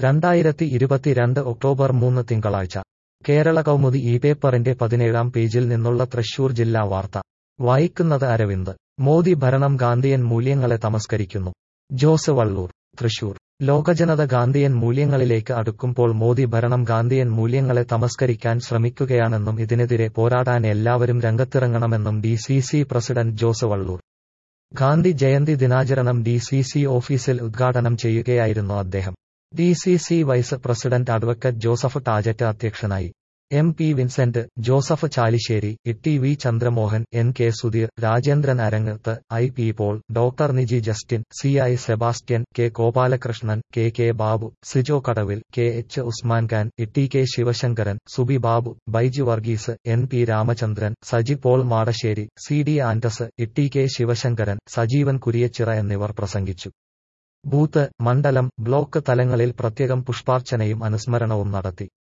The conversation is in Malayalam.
രണ്ടായിരത്തി ഇരുപത്തിരണ്ട് ഒക്ടോബർ മൂന്ന് തിങ്കളാഴ്ച കേരള കൗമുദി ഈ പേപ്പറിന്റെ പതിനേഴാം പേജിൽ നിന്നുള്ള തൃശൂർ ജില്ലാ വാർത്ത വായിക്കുന്നത് അരവിന്ദ് മോദി ഭരണം ഗാന്ധിയൻ മൂല്യങ്ങളെ തമസ്കരിക്കുന്നു ജോസ് വള്ളൂർ തൃശൂർ ലോകജനത ഗാന്ധിയൻ മൂല്യങ്ങളിലേക്ക് അടുക്കുമ്പോൾ മോദി ഭരണം ഗാന്ധിയൻ മൂല്യങ്ങളെ തമസ്കരിക്കാൻ ശ്രമിക്കുകയാണെന്നും ഇതിനെതിരെ പോരാടാൻ എല്ലാവരും രംഗത്തിറങ്ങണമെന്നും D C C president Jose Valloor Gandhi Jayanti ദിനാചരണം ഡി സി സി ഓഫീസിൽ ഉദ്ഘാടനം ചെയ്യുകയായിരുന്നു അദ്ദേഹം D C C vice president advocate Joseph Tajet അധ്യക്ഷനായി M P Vincent Joseph Chalissery T V Chandramohan N K Sudheer Rajendran Arangath I P Paul doctor Niji Justin C I Sebastian K Gopalakrishnan K K Babu Sijo Kadavil K H Usman Khan T K Sivasankaran Subi Babu Baiju Varghese N P Ramachandran Saji Paul Madassery C D Andrews T K Sivasankaran Sajeevan Kuriachira എന്നിവർ പ്രസംഗിച്ചു ബൂത്ത് മണ്ഡലം ബ്ലോക്ക് തലങ്ങളിൽ പ്രത്യേകം പുഷ്പാർച്ചനയും അനുസ്മരണവും നടത്തി